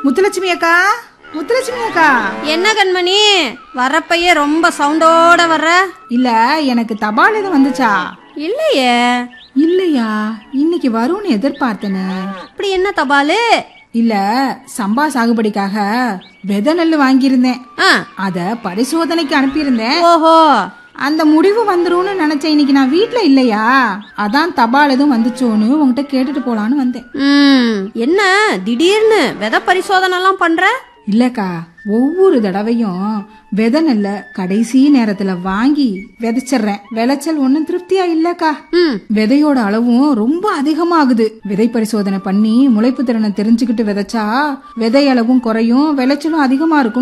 முத்துலட்சுமி அக்கா முத்துலட்சுமி அக்கா என்ன கண்மணி வர்றப்பயே ரொம்ப சவுண்டோட வர்ற இல்ல எனக்கு தபால் எதுவும் வந்துச்சா இல்லையே இல்லையா இன்னைக்கு வரும்னு எதிர்பார்த்தேனே அப்படி என்ன தபாலு இல்ல சம்பா சாகுபடிக்காக விதை நெல் வாங்கியிருந்தேன் ஆ அத பரிசோதனைக்கு அனுப்பியிருந்தேன் ஓஹோ அந்த முடிவு வந்துரும்னு நினைச்சேன் இன்னைக்கு நான் வீட்ல இல்லையா அதான் தபால் எதுவும் வந்துச்சோன்னு உங்ககிட்ட கேட்டுட்டு போலான்னு வந்தேன் ம் என்ன திடீர்னு விதை பரிசோதனைலாம் பண்ற இல்லக்கா ஒவ்வொரு தடவையும் விதை நெல்ல கடைசி நேரத்துல வாங்கி விதைச்சிடுறேன் விளைச்சல் ஒன்னும் திருப்தியா இல்லக்கா ம் விதையோட அளவும் ரொம்ப அதிகமாகுது விதை பரிசோதனை பண்ணி முளைப்பு திறனை தெரிஞ்சுக்கிட்டு விதைச்சா விதை அளவும் குறையும் விளைச்சலும் அதிகமா இருக்கும்